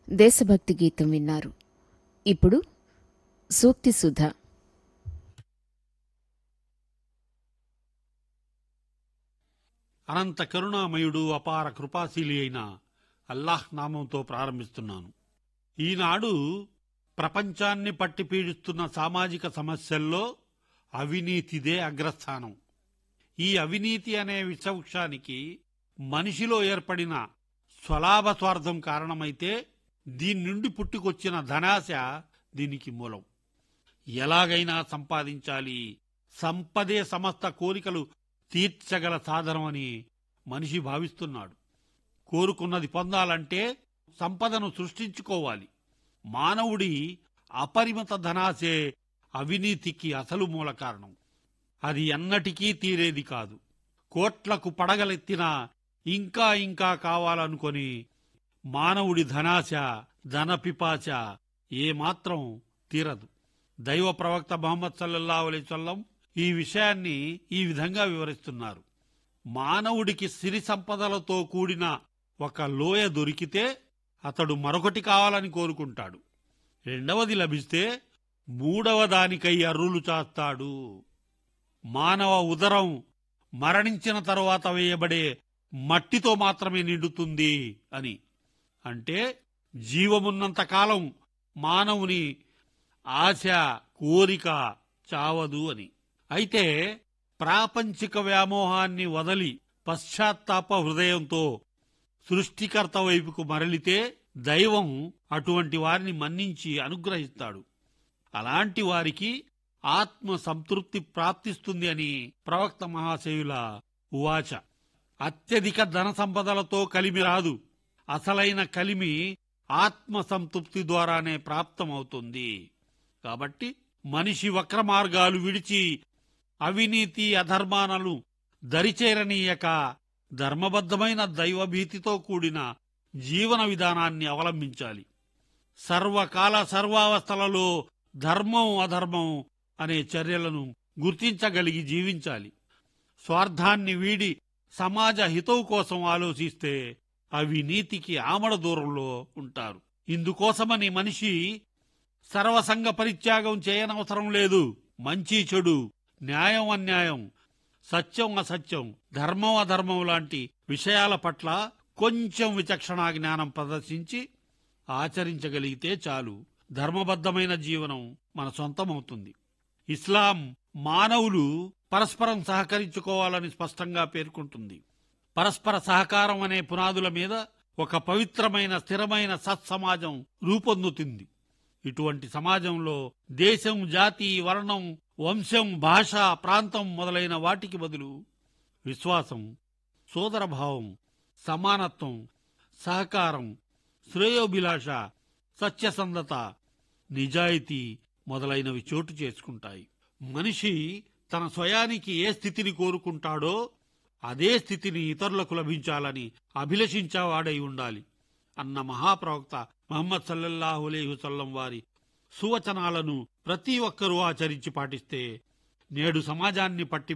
దేశభక్తి గీతం విన్నారు ఇప్పుడు సూక్తి సుధ అనంత కరుణామయుడు అపార కృపాశీలి అయిన అల్లాహ్ నామంతో ప్రారంభిస్తున్నాను ఈనాడు ప్రపంచాన్ని పట్టి పీడిస్తున్న సామాజిక సమస్యల్లో అవినీతిదే అగ్రస్థానం ఈ అవినీతి అనే విషవృక్షానికి మనిషిలో ఏర్పడిన స్వలాభ స్వార్థం కారణమైతే దీని నుండి పుట్టుకొచ్చిన ధనాశ దీనికి మూలం ఎలాగైనా సంపాదించాలి సంపదే సమస్త కోరికలు తీర్చగల సాధనమని మనిషి భావిస్తున్నాడు కోరుకున్నది పొందాలంటే సంపదను సృష్టించుకోవాలి మానవుడి అపరిమిత ధనాశే అవినీతికి అసలు మూల కారణం అది ఎన్నటికీ తీరేది కాదు కోట్లకు పడగలెత్తినా ఇంకా ఇంకా కావాలనుకొని మానవుడి ధనాశ ధనపిపాచ ఏమాత్రం తీరదు దైవ ప్రవక్త మహమ్మద్ సల్లల్లాహు అలైహి వసల్లం ఈ విషయాన్ని ఈ విధంగా వివరిస్తున్నారు మానవుడికి సిరి సంపదలతో కూడిన ఒక లోయ దొరికితే అతడు మరొకటి కావాలని కోరుకుంటాడు రెండవది లభిస్తే మూడవ దానికై అర్రులు చాస్తాడు మానవ ఉదరం మరణించిన తరువాత వేయబడే మట్టితో మాత్రమే నిండుతుంది అని అంటే జీవమున్నంత కాలం మానవుని ఆశ కోరిక చావదు అని అయితే ప్రాపంచిక వ్యామోహాన్ని వదలి పశ్చాత్తాప హృదయంతో సృష్టికర్త వైపుకు మరలితే దైవం అటువంటి వారిని మన్నించి అనుగ్రహిస్తాడు అలాంటి వారికి ఆత్మ సంతృప్తి ప్రాప్తిస్తుంది అని ప్రవక్త మహాశయుల ఉవాచ అత్యధిక ధన సంపదలతో కలిమి రాదు అసలైన కలిమి ఆత్మ సంతృప్తి ద్వారానే ప్రాప్తమవుతుంది కాబట్టి మనిషి వక్ర మార్గాలు విడిచి అవినీతి అధర్మానలు దరిచేరనీయక ధర్మబద్ధమైన దైవభీతితో కూడిన జీవన విధానాన్ని అవలంబించాలి సర్వకాల సర్వావస్థలలో ధర్మం అధర్మం అనే చర్యలను గుర్తించగలిగి జీవించాలి స్వార్థాన్ని వీడి సమాజ హితవు కోసం ఆలోచిస్తే అవి నీతికి ఆమడ దూరంలో ఉంటారు ఇందుకోసమని మనిషి సర్వసంగ పరిత్యాగం చేయనవసరం లేదు మంచి చెడు న్యాయం అన్యాయం సత్యం అసత్యం ధర్మం అధర్మం లాంటి విషయాల పట్ల కొంచెం విచక్షణా జ్ఞానం ప్రదర్శించి ఆచరించగలిగితే చాలు ధర్మబద్ధమైన జీవనం మన సొంతమవుతుంది ఇస్లాం మానవులు పరస్పరం సహకరించుకోవాలని స్పష్టంగా పేర్కొంటుంది పరస్పర సహకారం అనే పునాదుల మీద ఒక పవిత్రమైన స్థిరమైన సత్సమాజం రూపొందుతుంది ఇటువంటి సమాజంలో దేశం జాతి వర్ణం వంశం భాష ప్రాంతం మొదలైన వాటికి బదులు విశ్వాసం సోదరభావం సమానత్వం సహకారం శ్రేయోభిలాష సత్యసంధత నిజాయితీ మొదలైనవి చోటు చేసుకుంటాయి మనిషి తన స్వయానికి ఏ స్థితిని కోరుకుంటాడో అదే స్థితిని ఇతరులకు లభించాలని అభిలషించేవాడై ఉండాలి అన్న మహాప్రవక్త మహమ్మద్ సల్లల్లాహు అలైహి వసల్లం వారి సువచనాలను ప్రతి ఒక్కరూ ఆచరించి పాటిస్తే నేడు సమాజాన్ని పట్టి